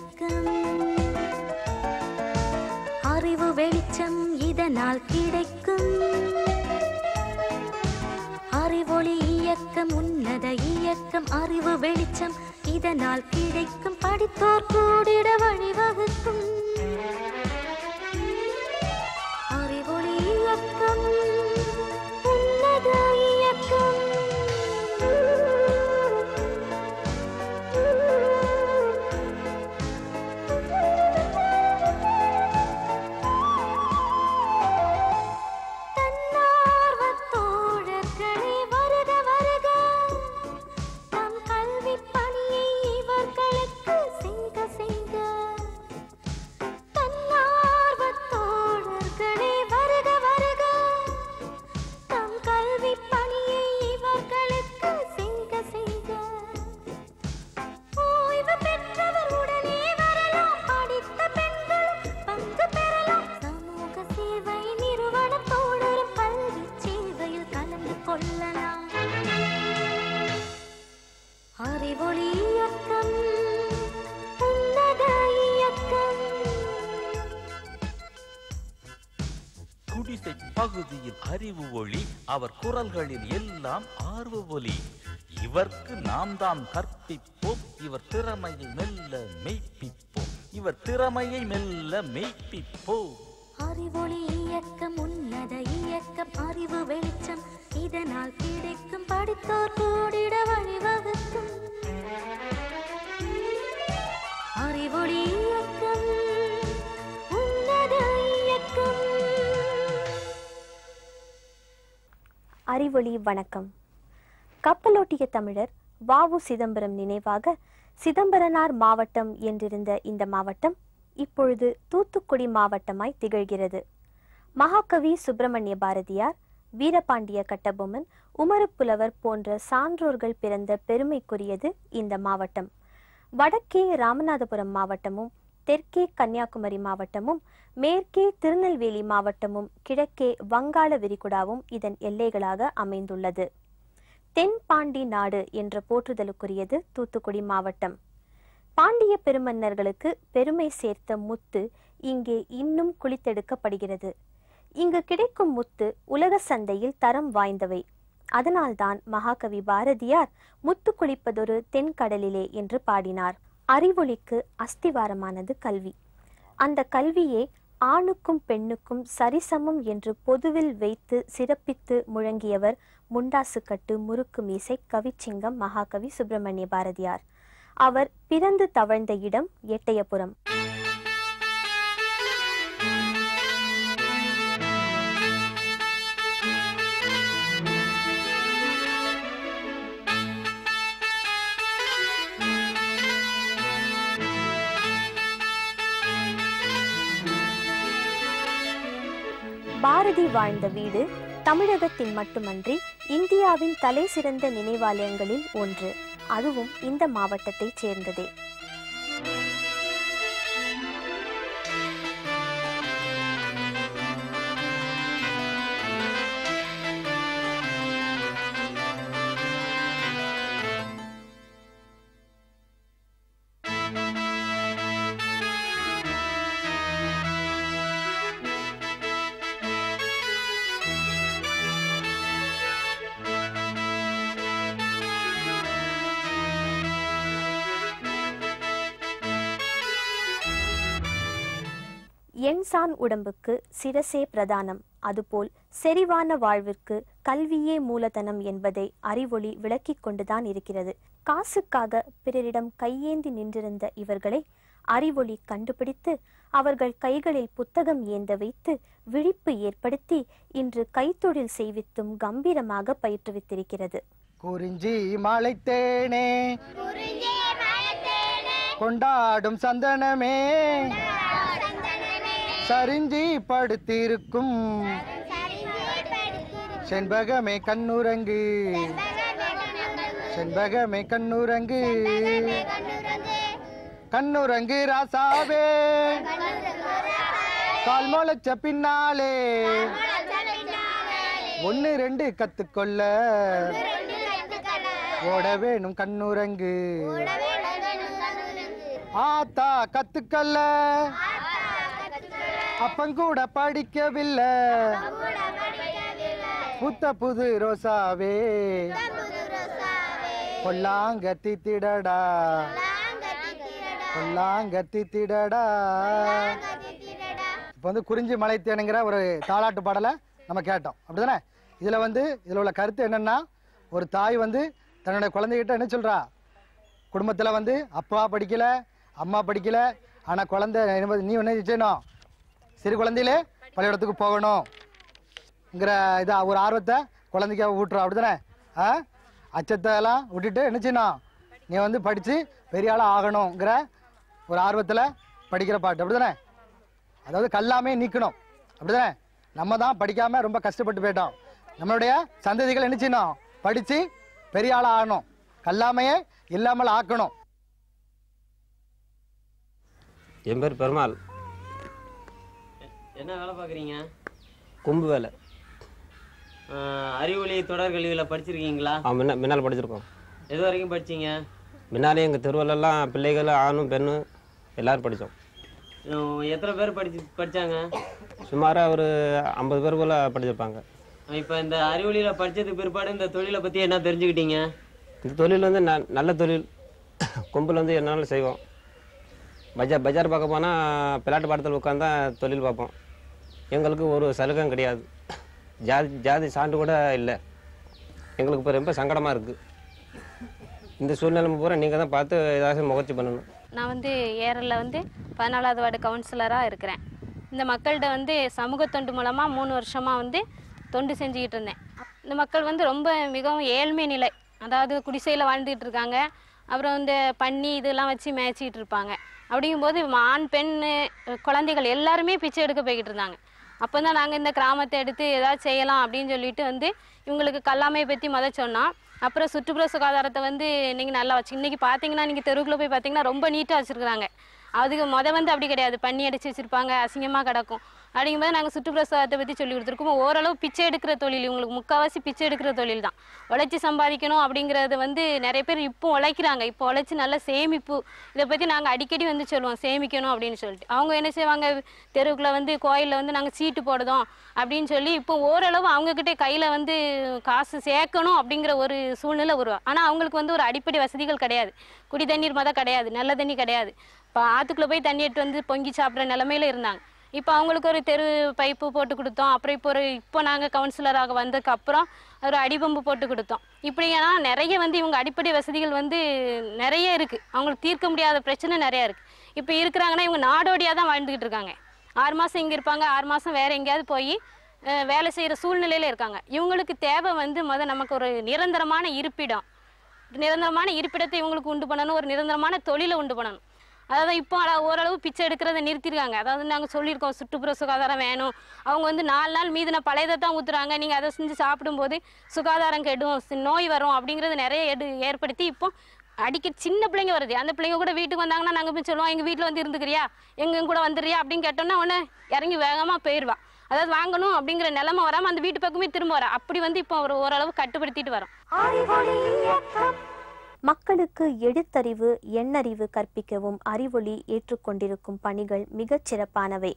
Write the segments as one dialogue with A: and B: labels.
A: இயக்கம் அறிவு வெளிச்சம் இதனால் கிடைக்கும் அறிவொளி இயக்கம் உன்னத இயக்கம் அறிவு வெளிச்சம் இதனால் கிடைக்கும் படித்தோர் கூடிட வழிவகுக்கும் அறிவொளி இயக்கம் உன்னத இயக்கம் தன்னார்வத் தோழர்களே வருக வருக தம் கல்விப் பணியை இவர்களுக்கு செய்க செய்க தன்னார்வத் தோழர்களே வருக வருக தம் கல்விப் பணியை இவர்களுக்கு செய்க செய்க ஓய்வு பெற்றவர் உடனே வரலாம் படித்த பெண்களும் பங்கு பெறலாம் சமூக சேவை நிறுவன தோழரும் கல்வி சேவையில் கலந்து கொள்ளலாம் அறிவொளி இயக்கம் உன்னத இயக்கம்
B: குடிசை பகுதியில் அறிவு ஒளி அவர் குரல்களில் எல்லாம் ஆர்வ ஒலி இவர்க்கு நாம் தாம் கற்பிப்போம் இவர் திறமையை மெல்ல மெய்ப்பிப்போம் இவர் திறமையை மெல்ல மெய்ப்பிப்போம்
A: அறிவொளி இயக்கம் உன்னத இயக்கம் அறிவு வெளிச்சம் இதனால் கிடைக்கும் படித்தோர் கூடிட வழிவகுக்கும் அறிவொளி இயக்கம் உன்னத இயக்கம்
C: அறிவொளி வணக்கம் கப்பலோட்டிய தமிழர் வாவு சிதம்பரம் நினைவாக சிதம்பரனார் மாவட்டம் என்றிருந்த இந்த மாவட்டம் இப்பொழுது தூத்துக்குடி மாவட்டமாய் திகழ்கிறது மகாகவி சுப்பிரமணிய பாரதியார் வீரபாண்டிய கட்டபொம்மன் உமரப்புலவர் போன்ற சான்றோர்கள் பிறந்த பெருமைக்குரியது இந்த மாவட்டம் வடக்கே ராமநாதபுரம் மாவட்டமும் தெற்கே கன்னியாகுமரி மாவட்டமும் மேற்கே திருநெல்வேலி மாவட்டமும் கிழக்கே வங்காள விரிகுடாவும் இதன் எல்லைகளாக அமைந்துள்ளது தென் பாண்டி நாடு என்ற போற்றுதலுக்குரியது தூத்துக்குடி மாவட்டம் பாண்டிய பெருமன்னர்களுக்கு பெருமை சேர்த்த முத்து இங்கே இன்னும் குளித்தெடுக்கப்படுகிறது இங்கு கிடைக்கும் முத்து உலக சந்தையில் தரம் வாய்ந்தவை அதனால்தான் மகாகவி பாரதியார் முத்து குளிப்பதொரு தென்கடலிலே என்று பாடினார் அறிவொளிக்கு அஸ்திவாரமானது கல்வி அந்த கல்வியே ஆணுக்கும் பெண்ணுக்கும் சரிசமம் என்று பொதுவில் வைத்து சிறப்பித்து முழங்கியவர் முண்டாசுக்கட்டு முறுக்கு மீசை கவிச்சிங்கம் மகாகவி சுப்பிரமணிய பாரதியார் அவர் பிறந்து தவழ்ந்த இடம் எட்டயபுரம் பாரதி வாழ்ந்த வீடு தமிழகத்தின் மட்டுமன்றி இந்தியாவின் தலை சிறந்த நினைவாலயங்களில் ஒன்று அதுவும் இந்த மாவட்டத்தைச் சேர்ந்ததே எண்சான் உடம்புக்கு சிரசே பிரதானம் அதுபோல் செறிவான வாழ்விற்கு கல்வியே மூலதனம் என்பதை அறிவொளி விளக்கிக் கொண்டுதான் இருக்கிறது காசுக்காக பிறரிடம் கையேந்தி நின்றிருந்த இவர்களை அறிவொளி கண்டுபிடித்து அவர்கள் கைகளில் புத்தகம் ஏந்த வைத்து விழிப்பு ஏற்படுத்தி இன்று கைத்தொழில் செய்வித்தும் கம்பீரமாக பயிற்றுவித்திருக்கிறது
D: குறிஞ்சி மலைத்தேனே கொண்டாடும் சந்தனமே சரிஞ்சி படுத்திருக்கும் செண்பகமே கண்ணுரங்கு செண்பகமே கண்ணுரங்கு கண்ணுரங்கு ராசாவே கால் முளைச்ச பின்னாலே ஒன்னு ரெண்டு கத்துக்கொள்ள ஓட வேணும் கண்ணுரங்கு ஆத்தா கத்துக்கல்ல அப்பங்கூட படிக்கவில்லை புத்த புது ரோசாவே பொல்லாங்கத்தி திடடா பொல்லாங்கத்தி திடடா இப்போ வந்து குறிஞ்சி மலைத்தேனுங்கிற ஒரு தாலாட்டு பாடலை நம்ம கேட்டோம் அப்படிதானே இதில் வந்து இதில் உள்ள கருத்து என்னன்னா ஒரு தாய் வந்து தன்னுடைய குழந்தைகிட்ட என்ன சொல்றா குடும்பத்தில் வந்து அப்பா படிக்கல அம்மா படிக்கல ஆனால் குழந்தை என்ன- நீ என்ன செய்யணும் சிறு குழந்தையிலே பள்ளிக்கூடத்துக்கு போகணும்ங்கிற இதா ஒரு ஆர்வத்தை குழந்தைக்கு அவ ஊட்டுறோம் அப்படிதானே ஆ அச்சத்தை எல்லாம் விட்டுட்டு என்ன செய்யணும் நீ வந்து படித்து பெரிய ஆளாக ஆகணுங்கிற ஒரு ஆர்வத்தில் படிக்கிற பாட்டு அப்படிதானே அதாவது கல்லாமே நீக்கணும் அப்படிதானே நம்ம தான் படிக்காம ரொம்ப கஷ்டப்பட்டு போயிட்டோம் நம்மளுடைய சந்ததிகள் என்ன செய்யணும் படிச்சு பெரிய ஆளா ஆகணும் கல்லாமையே இல்லாமல் ஆக்கணும்
E: என் பேர் பெருமாள்
F: என்ன வேலை பார்க்குறீங்க
E: கொம்பு வேலை
F: அறிவொளி தொடர் கல்வியில் படிச்சிருக்கீங்களா
E: ஆ முன்ன முன்னால் படிச்சிருக்கோம்
F: எது வரைக்கும் படிச்சீங்க
E: முன்னாலே எங்கள் தெருவிலெல்லாம் பிள்ளைகள் ஆணும் பெண்ணும் எல்லாரும் படித்தோம்
F: இன்னும் எத்தனை பேர் படிச்சு படிச்சாங்க
E: சுமாராக ஒரு ஐம்பது பேர் போல் படிச்சிருப்பாங்க
F: இப்போ இந்த அறிவொளியில் படிச்சதுக்கு பிற்பாடு இந்த தொழிலை பற்றி என்ன தெரிஞ்சுக்கிட்டீங்க
E: இந்த தொழில் வந்து ந நல்ல தொழில் கொம்பில் வந்து என்னாலும் செய்வோம் பஜார் பஜார் பார்க்க போனால் பிளாட்டு பாடத்தில் உட்காந்தா தொழில் பார்ப்போம் எங்களுக்கு ஒரு சலுகையும் கிடையாது ஜாதி ஜாதி சான்று கூட இல்லை எங்களுக்கு இப்போ ரொம்ப சங்கடமாக இருக்குது இந்த சூழ்நிலை பூரா நீங்கள் தான் பார்த்து ஏதாச்சும் முயற்சி பண்ணணும்
G: நான் வந்து ஏரலில் வந்து பதினாலாவது வார்டு கவுன்சிலராக இருக்கிறேன் இந்த மக்கள்கிட்ட வந்து சமூக தொண்டு மூலமாக மூணு வருஷமாக வந்து தொண்டு செஞ்சுக்கிட்டு இருந்தேன் இந்த மக்கள் வந்து ரொம்ப மிகவும் ஏழ்மை நிலை அதாவது குடிசையில் வாழ்ந்துட்டு இருக்காங்க அப்புறம் இந்த பன்னி இதெல்லாம் வச்சு மேய்ச்சிக்கிட்டு இருப்பாங்க அப்படிங்கும்போது ஆண் பெண் குழந்தைகள் எல்லாருமே பிச்சை எடுக்க போய்கிட்டு இருந்தாங்க அப்போ தான் நாங்கள் இந்த கிராமத்தை எடுத்து ஏதாவது செய்யலாம் அப்படின்னு சொல்லிட்டு வந்து இவங்களுக்கு கல்லாமையை பற்றி முத சொன்னோம் அப்புறம் சுற்றுப்புற சுகாதாரத்தை வந்து நீங்கள் நல்லா வச்சு இன்றைக்கி பார்த்தீங்கன்னா நீங்கள் தெருவுக்குள்ள போய் பார்த்தீங்கன்னா ரொம்ப நீட்டாக வச்சுருக்குறாங்க அதுக்கு முத வந்து அப்படி கிடையாது பண்ணி அடிச்சு வச்சுருப்பாங்க அசிங்கமாக கிடக்கும் அப்படிங்கும்போது நாங்கள் சுற்றுப்புற சுகாதாரத்தை பற்றி சொல்லி கொடுத்துருக்கோம் ஓரளவு பிச்சை எடுக்கிற தொழில் இவங்களுக்கு முக்கால்வாசி பிச்சை எடுக்கிற தொழில் தான் உழைச்சி சம்பாதிக்கணும் அப்படிங்கிறது வந்து நிறைய பேர் இப்போ உழைக்கிறாங்க இப்போ உழைச்சி நல்ல சேமிப்பு இதை பற்றி நாங்கள் அடிக்கடி வந்து சொல்லுவோம் சேமிக்கணும் அப்படின்னு சொல்லிட்டு அவங்க என்ன செய்வாங்க தெருவுக்குள்ள வந்து கோயிலில் வந்து நாங்கள் சீட்டு போடுதோம் அப்படின்னு சொல்லி இப்போ ஓரளவு அவங்கக்கிட்ட கையில் வந்து காசு சேர்க்கணும் அப்படிங்கிற ஒரு சூழ்நிலை உருவா ஆனால் அவங்களுக்கு வந்து ஒரு அடிப்படை வசதிகள் கிடையாது குடி தண்ணீர் மொதல் கிடையாது நல்ல தண்ணி கிடையாது இப்போ ஆற்றுக்குள்ளே போய் தண்ணி எடுத்து வந்து பொங்கி சாப்பிட்ற நிலமையில இருந்தாங்க இப்போ அவங்களுக்கு ஒரு தெரு பைப்பு போட்டு கொடுத்தோம் அப்புறம் இப்போ ஒரு இப்போ நாங்கள் கவுன்சிலராக வந்ததுக்கு அப்புறம் ஒரு அடிபம்பு போட்டு கொடுத்தோம் இப்படின்னா நிறைய வந்து இவங்க அடிப்படை வசதிகள் வந்து நிறைய இருக்குது அவங்களுக்கு தீர்க்க முடியாத பிரச்சனை நிறைய இருக்குது இப்போ இருக்கிறாங்கன்னா இவங்க நாடோடியாக தான் வாழ்ந்துக்கிட்டு இருக்காங்க ஆறு மாதம் இங்கே இருப்பாங்க ஆறு மாதம் வேறு எங்கேயாவது போய் அஹ், வேலை செய்கிற சூழ்நிலையில் இருக்காங்க இவங்களுக்கு தேவை வந்து முத நமக்கு ஒரு நிரந்தரமான இருப்பிடம் நிரந்தரமான இருப்பிடத்தை இவங்களுக்கு உண்டு பண்ணணும் ஒரு நிரந்தரமான தொழிலை உண்டு பண்ணணும் அதாவது இப்போ அள- ஓரளவு பிச்சை எடுக்கிறத நிறுத்திருக்காங்க அதாவது நாங்கள் சொல்லியிருக்கோம் சுற்றுப்புற சுகாதாரம் வேணும் அவங்க வந்து நாலு நாள் மீதின பழையதை தான் ஊற்றுறாங்க நீங்கள் அதை செஞ்சு சாப்பிடும்போது சுகாதாரம் கெடும் சி- நோய் வரும் அப்படிங்கிறது நிறைய எடு ஏற்படுத்தி இப்போ அடிக்க சின்ன பிள்ளைங்க வருது அந்த பிள்ளைங்க கூட வீட்டுக்கு வந்தாங்கன்னா நாங்கள் போய் சொல்லுவோம் எங்கள் வீட்டில் வந்து இருந்துக்கிறியா எங்க கூட வந்துடுறியா அப்படின்னு கேட்டோம்னா உடனே இறங்கி வேகமாக போயிடுவா அதாவது வாங்கணும் அப்படிங்கிற நிலைமை வராமல் அந்த வீட்டு பக்கமே திரும்ப வரா அப்படி வந்து இப்போ ஒரு ஓரளவு கட்டுப்படுத்திட்டு வரோம்
A: அறிவொளி இயக்கம்
C: மக்களுக்கு எழுத்தறிவு எண்ணறிவு கற்பிக்கவும் அறிவொளி ஏற்றுக்கொண்டிருக்கும் பணிகள் மிகச் சிறப்பானவை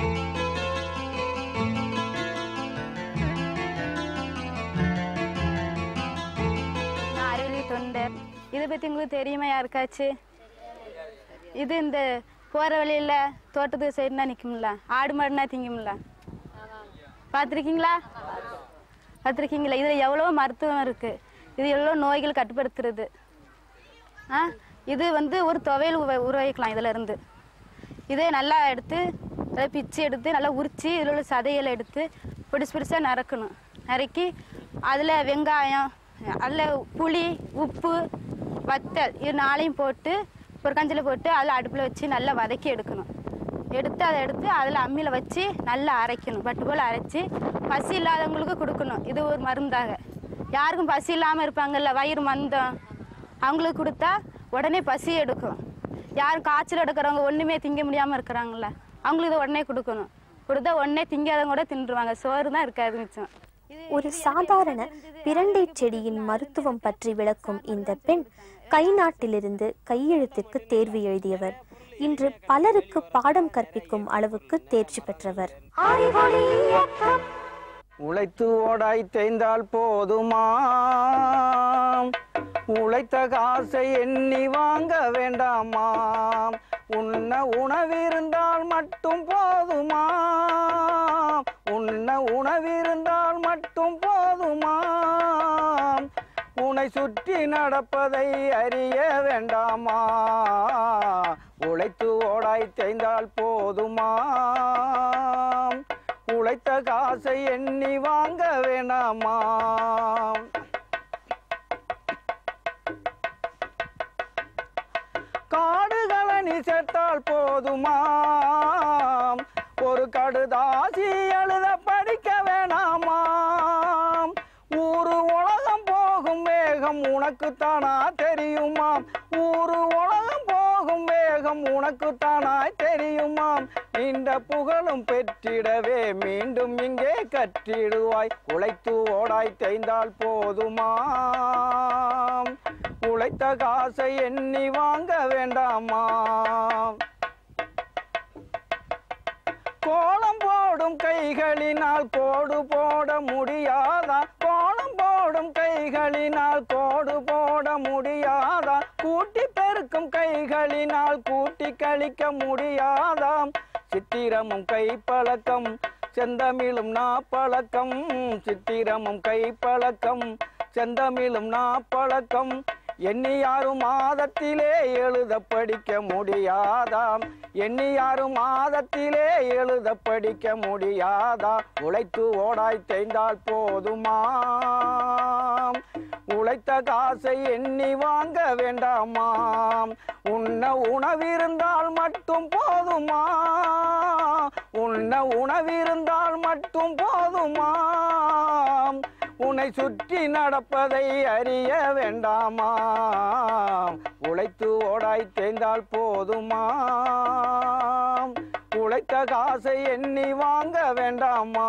H: நான் அறிவொளி தொண்டர் இதை பற்றி உங்களுக்கு தெரியுமா யாருக்காச்சு இது இந்த போகிற வழியில் தோட்டத்துக்கு சைடுனா நிற்கும்ல ஆடு மாடுனா திங்கும்ல பார்த்துருக்கீங்களா பார்த்துருக்கீங்களா இதில் எவ்வளோ மருத்துவம் இருக்குது இது எவ்வளோ நோய்கள் கட்டுப்படுத்துறது ஆ இது வந்து ஒரு துவையல் உப உருவாக்கிக்கலாம் இதில் இருந்து இதே நல்லா எடுத்து அதை பிச்சு எடுத்து நல்லா உரித்து இதில் உள்ள சதைகளை எடுத்து பிடிச்சு பிடிச்சா நறுக்கணும் நறுக்கி அதில் வெங்காயம் அதில் புளி உப்பு வத்தல் இது நாளையும் போட்டு ஒரு கஞ்சில் போட்டு அதில் அடுப்பில் வச்சு நல்லா வதக்கி எடுக்கணும் எடுத்து அதை எடுத்து அதில் அம்மியில் வச்சு நல்லா அரைக்கணும் பட்டு போல் அரைச்சி பசி இல்லாதவங்களுக்கு கொடுக்கணும் இது ஒரு மருந்தாக யாருக்கும் பசி இல்லாமல் இருப்பாங்கல்ல வயிறு மந்தம் அவங்களுக்கு கொடுத்தா உடனே பசி எடுக்கும் யாரும் காய்ச்சல் எடுக்கிறவங்க ஒன்றுமே திங்க முடியாமல் இருக்கிறாங்கல்ல அவங்களுக்கு இதை உடனே கொடுக்கணும் கொடுத்தா உடனே திங்காதவங்க கூட தின்றுவாங்க சோறு தான் இருக்காது மிச்சம்
C: ஒரு சாதாரண பிரண்டை செடியின் மருத்துவம் பற்றி விளக்கும் இந்த பெண் கை நாட்டிலிருந்து கையெழுத்துக்கு தேர்வு எழுதியவர் இன்று பலருக்கு பாடம் கற்பிக்கும் அளவுக்கு தேர்ச்சி பெற்றவர்
A: அறிவொளி இயக்கம்
I: உழைத்து ஓடாய் தேய்ந்தால் போதுமாம் உழைத்த காசை எண்ணி வாங்க வேண்டாமாம் உண்ண உணவிருந்தால் மட்டும் போதுமாம் உண்ண உணவிருந்தால் மட்டும் போதுமாம் உன்னை சுற்றி நடப்பதை அறிய வேண்டாமா உழைத்து ஓடாய் தேய்ந்தால் போதுமாம் உழைத்த காசை எண்ணி வாங்க வேண்டாமா காடுகளை நீ சேர்த்தால் போதுமாம் ஒரு கடுதாசி எழுத படிக்க வேணாமாம் ஊரு உலகம் போகும் வேகம் உனக்கு தானா தெரியுமாம் ஊரு உலகம் போகும் வேகம் உனக்கு தானாய் தெரியுமாம் இந்த புகழும் பெற்றிடவே மீண்டும் இங்கே கற்றிடுவாய் உழைத்து ஓடாய் தேய்ந்தால் போதுமாம் உழைத்த காசை எண்ணி வாங்க வேண்டாமாம் கோலம் போடும் கைகளினால் கோடு போட முடியாதா கோலம் போடும் கைகளினால் கோடு போட முடியாதா கூட்டி பெருக்கும் கைகளினால் கூட்டி கழிக்க முடியாதாம் சித்திரமும் கைப்பழக்கம் செந்தமிழும் நாப்பழக்கம் சித்திரமும் கைப்பழக்கம் செந்தமிழும் நாப்பழக்கம் எண்ணி யாரும் மாதத்திலே எழுத படிக்க முடியாதாம் எண்ணி யாரும் மாதத்திலே எழுத படிக்க முடியாதா உழைத்து ஓடாய் தேய்ந்தால் போதுமாம் உழைத்த காசை எண்ணி வாங்க வேண்டாமாம் உண்ண உணவிருந்தால் மட்டும் போதுமா உண்ண உணவிருந்தால் மட்டும் போதுமாம் உன்னை சுற்றி நடப்பதை அறிய வேண்டாமா உழைத்து ஓடாய் தேய்ந்தால் போதுமாம் உழைத்த காசை எண்ணி வாங்க வேண்டாமா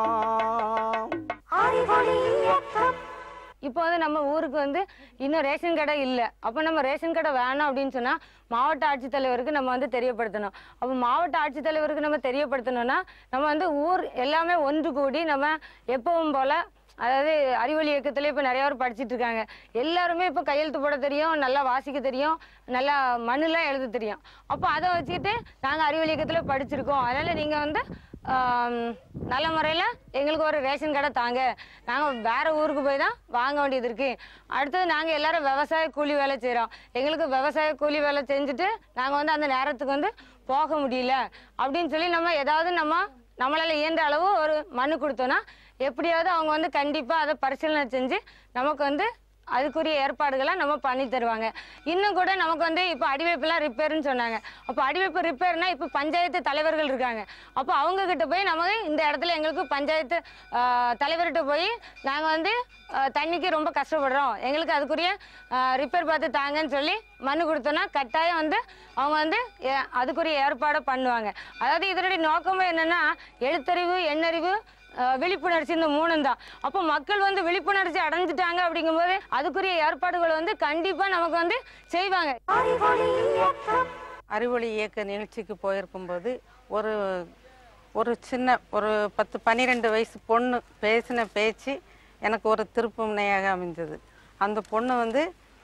A: அறிவொளி இயக்கம்
J: இப்போ வந்து நம்ம ஊருக்கு வந்து இன்னும் ரேஷன் கடை இல்லை அப்போ நம்ம ரேஷன் கடை வேணாம் அப்படின்னு சொன்னால் மாவட்ட ஆட்சித்தலைவருக்கு நம்ம வந்து தெரியப்படுத்தணும் அப்போ மாவட்ட ஆட்சித்தலைவருக்கு நம்ம தெரியப்படுத்தணும்னா நம்ம வந்து ஊர் எல்லாமே ஒன்று கூடி நம்ம எப்பவும் போல் அதாவது அறிவொளி இயக்கத்துல இப்போ நிறைய பேர் படிச்சிட்டு இருக்காங்க எல்லாருமே இப்போ கையெழுத்து போட தெரியும் நல்லா வாசிக்க தெரியும் நல்லா மண்ணுலாம் எழுத தெரியும் அப்போ அதை வச்சுக்கிட்டு நாங்கள் அறிவொளி இயக்கத்தில் படிச்சிருக்கோம் அதனால் நீங்கள் வந்து ஆம், நல்ல முறையில் எங்களுக்கு ஒரு ரேஷன் கடை தாங்க நாங்கள் வேற ஊருக்கு போய் தான் வாங்க வேண்டியது இருக்கு அடுத்தது நாங்கள் எல்லாரும் விவசாய கூலி வேலை செய்கிறோம் எங்களுக்கு விவசாய கூலி வேலை செஞ்சுட்டு நாங்கள் வந்து அந்த நேரத்துக்கு வந்து போக முடியல அப்படின்னு சொல்லி நம்ம ஏதாவது நம்ம நம்மளால இயன்ற அளவு ஒரு மனு கொடுத்தோன்னா எப்படியாவது அவங்க வந்து கண்டிப்பாக அதை பரிசீலனை செஞ்சு நமக்கு வந்து அதுக்குரிய ஏற்பாடுகளை நம்ம பண்ணி தருவாங்க இன்னும் கூட நமக்கு வந்து இப்போ அடிவைப்புலாம் ரிப்பேர்னு சொன்னாங்க அப்போ அடிவைப்பு ரிப்பேர்னா இப்போ பஞ்சாயத்து தலைவர்கள் இருக்காங்க அப்போ அவங்க கிட்ட போய் நம்ம இந்த இடத்துல எங்களுக்கு பஞ்சாயத்து ஆஹ், தலைவர்கிட்ட போய் நாங்கள் வந்து ஆஹ், தண்ணிக்கு ரொம்ப கஷ்டப்படுறோம் எங்களுக்கு அதுக்குரிய ரிப்பேர் பார்த்து தாங்கன்னு சொல்லி மனு கொடுத்தோன்னா கட்டாயம் வந்து அவங்க வந்து ஏ- அதுக்குரிய ஏற்பாடை பண்ணுவாங்க அதாவது இதனுடைய நோக்கமே என்னன்னா எழுத்தறிவு எண்ணறிவு அஹ் விழிப்புணர்ச்சி இந்த மூணும் தான் அப்போ மக்கள் வந்து விழிப்புணர்ச்சி அடைஞ்சிட்டாங்க அப்படிங்கும்போது அதுக்குரிய ஏற்பாடுகள் வந்து கண்டிப்பா நமக்கு வந்து செய்வாங்க
A: அறிவொளி இயக்கம்
K: அறிவொளி இயக்க நிகழ்ச்சிக்கு போயிருக்கும்போது ஒரு ஒரு சின்ன ஒரு பத்து பன்னிரெண்டு வயசு பொண்ணு பேசின பேச்சு எனக்கு ஒரு திருப்பு முனையாக அமைஞ்சது அந்த பொண்ணு வந்து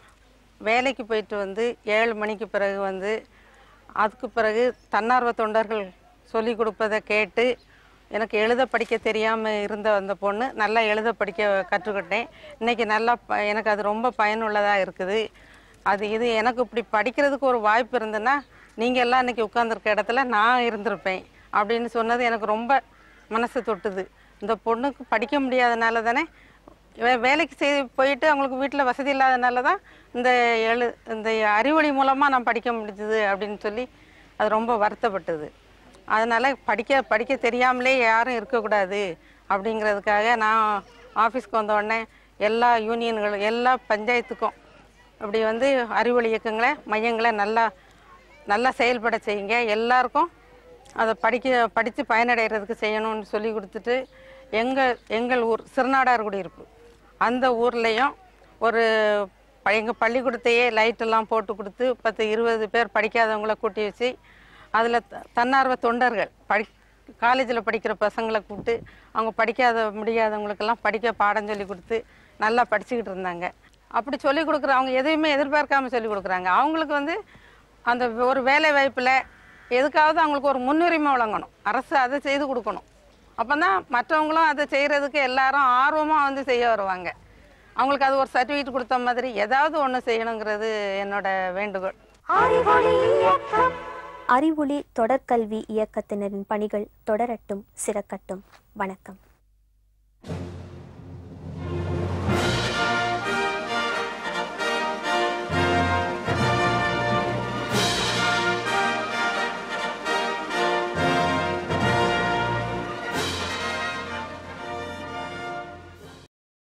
K: வேலைக்கு போயிட்டு வந்து ஏழு மணிக்கு பிறகு வந்து அதுக்கு பிறகு தன்னார்வ தொண்டர்கள் சொல்லி கொடுப்பதை கேட்டு எனக்கு எழுத படிக்க தெரியாமல் இருந்த அந்த பொண்ணு நல்லா எழுத படிக்க கற்றுக்கிட்டேன் இன்னைக்கு நல்லா ப எனக்கு அது ரொம்ப பயனுள்ளதாக இருக்குது அது இது எனக்கு இப்படி படிக்கிறதுக்கு ஒரு வாய்ப்பு இருந்ததுன்னா நீங்கள் எல்லாம் இன்னைக்கு உட்காந்துருக்க இடத்துல நான் இருந்திருப்பேன் அப்படின்னு சொன்னது எனக்கு ரொம்ப மனசு தொட்டுது இந்த பொண்ணுக்கு படிக்க முடியாதனால தானே வே- வேலைக்கு செய் போயிட்டு அவங்களுக்கு வீட்டில் வசதி இல்லாதனால தான் இந்த எழு இந்த அறிவொளி மூலமாக நான் படிக்க முடிஞ்சுது அப்படின்னு சொல்லி அது ரொம்ப வருத்தப்பட்டது அதனால் படிக்க படிக்க தெரியாமலே யாரும் இருக்கக்கூடாது அப்படிங்கிறதுக்காக நான் ஆஃபீஸ்க்கு வந்த உடனே எல்லா யூனியன்களும் எல்லா பஞ்சாயத்துக்கும் இப்படி வந்து அறிவொளி இயக்கங்களை மையங்களை நல்லா நல்லா செயல்பட செய்யுங்க எல்லாருக்கும் அதை படிக்க படித்து பயனடைகிறதுக்கு செய்யணும்னு சொல்லி கொடுத்துட்டு எங்கள் எங்கள் ஊர் சிறுநாடார் குடியிருப்பு அந்த ஊர்லேயும் ஒரு எங்கள் பள்ளிக்கூடத்தையே லைட்டெல்லாம் போட்டு கொடுத்து பத்து இருபது பேர் படிக்காதவங்கள கூட்டி வச்சு அதில் தன்னார்வ தொண்டர்கள் படி காலேஜில் படிக்கிற பசங்களை கூப்பிட்டு அவங்க படிக்காத முடியாதவங்களுக்கெல்லாம் படிக்க பாடம் சொல்லி கொடுத்து நல்லா படிச்சுக்கிட்டு இருந்தாங்க அப்படி சொல்லி கொடுக்குற அவங்க எதையுமே எதிர்பார்க்காம சொல்லி கொடுக்குறாங்க அவங்களுக்கு வந்து அந்த ஒரு வேலை வாய்ப்பில் எதுக்காவது அவங்களுக்கு ஒரு முன்னுரிமை வழங்கணும் அரசு அதை செய்து கொடுக்கணும் அப்போ தான் மற்றவங்களும் அதை செய்கிறதுக்கு எல்லாரும் ஆர்வமாக வந்து செய்ய வருவாங்க அவங்களுக்கு அது ஒரு சர்டிஃபிகேட் கொடுத்த மாதிரி ஏதாவது ஒன்று செய்யணுங்கிறது என்னோட வேண்டுகோள்
A: அறிவொளி இயக்கம்
C: அறிவொளி தொடர்கல்வி இயக்கத்தினரின் பணிகள் தொடரட்டும் சிறக்கட்டும் வணக்கம்